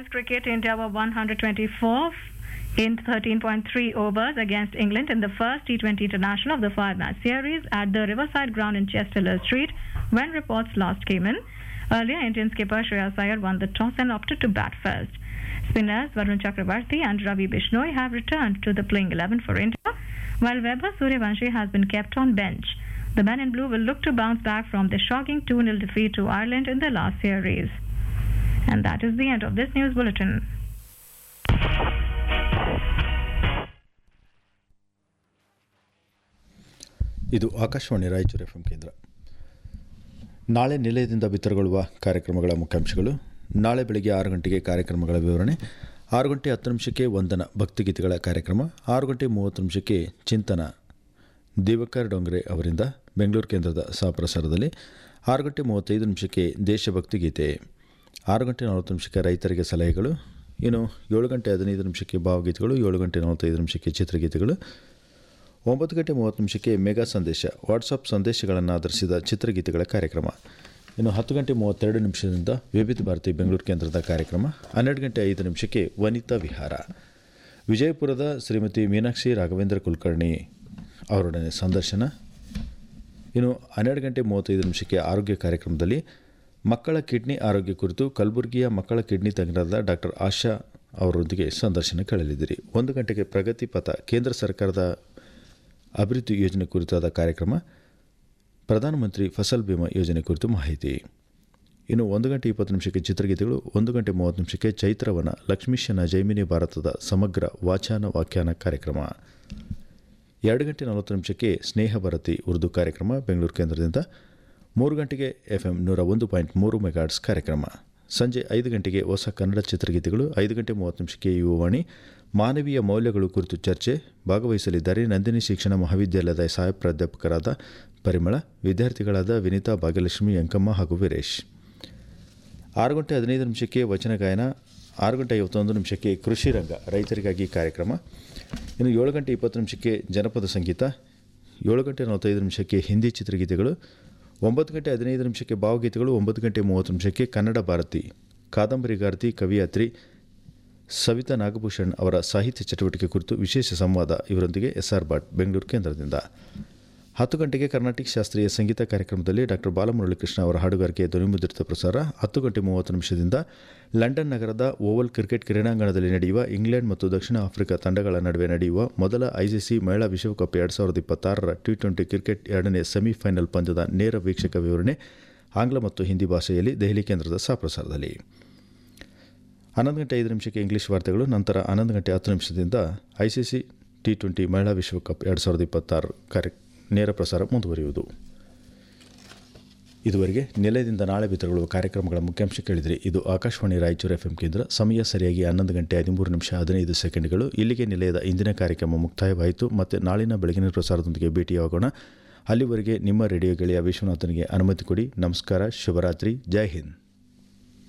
Women's cricket, India were 124 in 13.3 overs against England in the first T20 international of the five-match series at the Riverside Ground in Chester Street when reports last came in. Earlier, Indian skipper Shreyas Iyer won the toss and opted to bat first. Spinners Varun Chakrabarti and Ravi Bishnoi have returned to the playing 11 for India, while Weber Suryavanshi has been kept on bench. The men in blue will look to bounce back from the shocking 2-0 defeat to Ireland in the last series. And that is the end of this news bulletin. ಇದು Akashvani Raichur F ಕೇಂದ್ರ ನಾಳೆ ನಿಲಯದಿಂದ ಬಿತ್ತರಗೊಳ್ಳುವ ಕಾರ್ಯಕ್ರಮಗಳ ಮುಖ್ಯಾಂಶಗಳು ನಾಳೆ ಬೆಳಗ್ಗೆ ಆರು ಗಂಟೆಗೆ ಕಾರ್ಯಕ್ರಮಗಳ ವಿವರಣೆ ಆರು ಗಂಟೆ ಹತ್ತು ನಿಮಿಷಕ್ಕೆ ವಂದನ ಭಕ್ತಿಗೀತೆಗಳ ಕಾರ್ಯಕ್ರಮ ಆರು ಗಂಟೆ ಮೂವತ್ತು ನಿಮಿಷಕ್ಕೆ ಚಿಂತನ ದಿವಕರ್ ಡೊಂಗ್ರೆ ಅವರಿಂದ ಬೆಂಗಳೂರು ಕೇಂದ್ರದ ಸಹಪ್ರಸಾರದಲ್ಲಿ ಆರು ಗಂಟೆ ಮೂವತ್ತೈದು ನಿಮಿಷಕ್ಕೆ ದೇಶಭಕ್ತಿ ಗೀತೆ ಆರು ಗಂಟೆ ನಲವತ್ತು ನಿಮಿಷಕ್ಕೆ ರೈತರಿಗೆ ಸಲಹೆಗಳು ಇನ್ನು ಏಳು ಗಂಟೆ ಹದಿನೈದು ನಿಮಿಷಕ್ಕೆ ಭಾವಗೀತೆಗಳು ಏಳು ಗಂಟೆ ನಲವತ್ತೈದು ನಿಮಿಷಕ್ಕೆ ಚಿತ್ರಗೀತೆಗಳು ಒಂಬತ್ತು ಗಂಟೆ ಮೂವತ್ತು ನಿಮಿಷಕ್ಕೆ ಮೆಗಾ ಸಂದೇಶ ವಾಟ್ಸಪ್ ಸಂದೇಶಗಳನ್ನು ಆಧರಿಸಿದ ಚಿತ್ರಗೀತೆಗಳ ಕಾರ್ಯಕ್ರಮ ಇನ್ನು ಹತ್ತು ಗಂಟೆ ಮೂವತ್ತೆರಡು ನಿಮಿಷದಿಂದ ವಿವಿಧ ಭಾರತಿ ಬೆಂಗಳೂರು ಕೇಂದ್ರದ ಕಾರ್ಯಕ್ರಮ ಹನ್ನೆರಡು ಗಂಟೆ ಐದು ನಿಮಿಷಕ್ಕೆ ವನಿತಾ ವಿಹಾರ ವಿಜಯಪುರದ ಶ್ರೀಮತಿ ಮೀನಾಕ್ಷಿ ರಾಘವೇಂದ್ರ ಕುಲಕರ್ಣಿ ಅವರೊಡನೆ ಸಂದರ್ಶನ ಇನ್ನು ಹನ್ನೆರಡು ಗಂಟೆ ಮೂವತ್ತೈದು ನಿಮಿಷಕ್ಕೆ ಆರೋಗ್ಯ ಕಾರ್ಯಕ್ರಮದಲ್ಲಿ ಮಕ್ಕಳ ಕಿಡ್ನಿ ಆರೋಗ್ಯ ಕುರಿತು ಕಲಬುರಗಿಯ ಮಕ್ಕಳ ಕಿಡ್ನಿ ತಜ್ಞರಾದ ಡಾಕ್ಟರ್ ಆಶಾ ಅವರೊಂದಿಗೆ ಸಂದರ್ಶನ ಕೇಳಲಿದ್ದೀರಿ ಒಂದು ಗಂಟೆಗೆ ಪ್ರಗತಿ ಪಥ ಕೇಂದ್ರ ಸರ್ಕಾರದ ಅಭಿವೃದ್ಧಿ ಯೋಜನೆ ಕುರಿತಾದ ಕಾರ್ಯಕ್ರಮ ಪ್ರಧಾನಮಂತ್ರಿ ಫಸಲ್ ಬಿಮಾ ಯೋಜನೆ ಕುರಿತು ಮಾಹಿತಿ ಇನ್ನು ಒಂದು ಗಂಟೆ ಇಪ್ಪತ್ತು ನಿಮಿಷಕ್ಕೆ ಚಿತ್ರಗೀತೆಗಳು ಒಂದು ಗಂಟೆ ಮೂವತ್ತು ನಿಮಿಷಕ್ಕೆ ಚೈತ್ರವನ ಲಕ್ಷ್ಮೀಶನ ಜೈಮಿನಿ ಭಾರತದ ಸಮಗ್ರ ವಾಚಾನ ವ್ಯಾಖ್ಯಾನ ಕಾರ್ಯಕ್ರಮ ಎರಡು ಗಂಟೆ ನಲವತ್ತು ನಿಮಿಷಕ್ಕೆ ಸ್ನೇಹ ಭಾರತಿ ಉರ್ದು ಕಾರ್ಯಕ್ರಮ ಬೆಂಗಳೂರು ಕೇಂದ್ರದಿಂದ ಮೂರು ಗಂಟೆಗೆ ಎಫ್ ಎಂ ನೂರ ಒಂದು ಪಾಯಿಂಟ್ ಮೂರು ಮೆಗಾಟ್ಸ್ ಕಾರ್ಯಕ್ರಮ ಸಂಜೆ ಐದು ಗಂಟೆಗೆ ಹೊಸ ಕನ್ನಡ ಚಿತ್ರಗೀತೆಗಳು ಐದು ಗಂಟೆ ಮೂವತ್ತು ನಿಮಿಷಕ್ಕೆ ಯುವವಾಣಿ ಮಾನವೀಯ ಮೌಲ್ಯಗಳು ಕುರಿತು ಚರ್ಚೆ ಭಾಗವಹಿಸಲಿದ್ದಾರೆ ನಂದಿನಿ ಶಿಕ್ಷಣ ಮಹಾವಿದ್ಯಾಲಯದ ಸಹಾಯ ಪ್ರಾಧ್ಯಾಪಕರಾದ ಪರಿಮಳ ವಿದ್ಯಾರ್ಥಿಗಳಾದ ವಿನಿತಾ ಭಾಗ್ಯಲಕ್ಷ್ಮಿ ಅಂಕಮ್ಮ ಹಾಗೂ ವೀರೇಶ್ ಆರು ಗಂಟೆ ಹದಿನೈದು ನಿಮಿಷಕ್ಕೆ ವಚನ ಗಾಯನ ಆರು ಗಂಟೆ ಐವತ್ತೊಂದು ನಿಮಿಷಕ್ಕೆ ಕೃಷಿ ರಂಗ ರೈತರಿಗಾಗಿ ಕಾರ್ಯಕ್ರಮ ಇನ್ನು ಏಳು ಗಂಟೆ ಇಪ್ಪತ್ತು ನಿಮಿಷಕ್ಕೆ ಜನಪದ ಸಂಗೀತ ಏಳು ಗಂಟೆ ನಲವತ್ತೈದು ನಿಮಿಷಕ್ಕೆ ಹಿಂದಿ ಚಿತ್ರಗೀತೆಗಳು ಒಂಬತ್ತು ಗಂಟೆ ಹದಿನೈದು ನಿಮಿಷಕ್ಕೆ ಭಾವಗೀತೆಗಳು ಒಂಬತ್ತು ಗಂಟೆ ಮೂವತ್ತು ನಿಮಿಷಕ್ಕೆ ಕನ್ನಡ ಭಾರತಿ ಕಾದಂಬರಿಗಾರ್ತಿ ಕವಿಯಾತ್ರಿ ಸವಿತಾ ನಾಗಭೂಷಣ್ ಅವರ ಸಾಹಿತ್ಯ ಚಟುವಟಿಕೆ ಕುರಿತು ವಿಶೇಷ ಸಂವಾದ ಇವರೊಂದಿಗೆ ಎಸ್ ಆರ್ ಭಟ್ ಬೆಂಗಳೂರು ಕೇಂದ್ರದಿಂದ ಹತ್ತು ಗಂಟೆಗೆ ಕರ್ನಾಟಕ ಶಾಸ್ತ್ರೀಯ ಸಂಗೀತ ಕಾರ್ಯಕ್ರಮದಲ್ಲಿ ಡಾಕ್ಟರ್ ಬಾಲಮುರಳಿಕೃಷ್ಣ ಅವರ ಹಾಡುಗಾರಿಕೆ ಧ್ವನಿಮುದ್ರಿತ ಪ್ರಸಾರ ಹತ್ತು ಗಂಟೆ ಮೂವತ್ತು ನಿಮಿಷದಿಂದ ಲಂಡನ್ ನಗರದ ಓವಲ್ ಕ್ರಿಕೆಟ್ ಕ್ರೀಡಾಂಗಣದಲ್ಲಿ ನಡೆಯುವ ಇಂಗ್ಲೆಂಡ್ ಮತ್ತು ದಕ್ಷಿಣ ಆಫ್ರಿಕಾ ತಂಡಗಳ ನಡುವೆ ನಡೆಯುವ ಮೊದಲ ಐಸಿಸಿ ಮಹಿಳಾ ವಿಶ್ವಕಪ್ ಎರಡು ಸಾವಿರದ ಇಪ್ಪತ್ತಾರರ ಟಿ ಟ್ವೆಂಟಿ ಕ್ರಿಕೆಟ್ ಎರಡನೇ ಸೆಮಿಫೈನಲ್ ಪಂದ್ಯದ ನೇರ ವೀಕ್ಷಕ ವಿವರಣೆ ಆಂಗ್ಲ ಮತ್ತು ಹಿಂದಿ ಭಾಷೆಯಲ್ಲಿ ದೆಹಲಿ ಕೇಂದ್ರದ ಸಹಪ್ರಸಾರದಲ್ಲಿ ಹನ್ನೊಂದು ಗಂಟೆ ಐದು ನಿಮಿಷಕ್ಕೆ ಇಂಗ್ಲೀಷ್ ವಾರ್ತೆಗಳು ನಂತರ ಹನ್ನೊಂದು ಗಂಟೆ ಹತ್ತು ನಿಮಿಷದಿಂದ ಐಸಿಸಿ ಟಿ ಟ್ವೆಂಟಿ ಮಹಿಳಾ ವಿಶ್ವಕಪ್ ಎರಡು ಸಾವಿರದ ಇಪ್ಪತ್ತಾರು ಕಾರ್ಯ ನೇರ ಪ್ರಸಾರ ಮುಂದುವರಿಯುವುದು ಇದುವರೆಗೆ ನಿಲಯದಿಂದ ನಾಳೆ ಬಿತ್ತರಗೊಳ್ಳುವ ಕಾರ್ಯಕ್ರಮಗಳ ಮುಖ್ಯಾಂಶ ಕೇಳಿದರೆ ಇದು ಆಕಾಶವಾಣಿ ರಾಯಚೂರು ಎಫ್ ಕೇಂದ್ರ ಸಮಯ ಸರಿಯಾಗಿ ಹನ್ನೊಂದು ಗಂಟೆ ಹದಿಮೂರು ನಿಮಿಷ ಹದಿನೈದು ಸೆಕೆಂಡ್ಗಳು ಇಲ್ಲಿಗೆ ನಿಲಯದ ಇಂದಿನ ಕಾರ್ಯಕ್ರಮ ಮುಕ್ತಾಯವಾಯಿತು ಮತ್ತು ನಾಳಿನ ಬೆಳಗಿನ ಪ್ರಸಾರದೊಂದಿಗೆ ಭೇಟಿಯಾಗೋಣ ಅಲ್ಲಿವರೆಗೆ ನಿಮ್ಮ ರೇಡಿಯೋ ಗೆಳೆಯ ವಿಶ್ವನಾಥನಿಗೆ ಅನುಮತಿ ಕೊಡಿ ನಮಸ್ಕಾರ ಶುಭರಾತ್ರಿ ಜೈ ಹಿಂದ್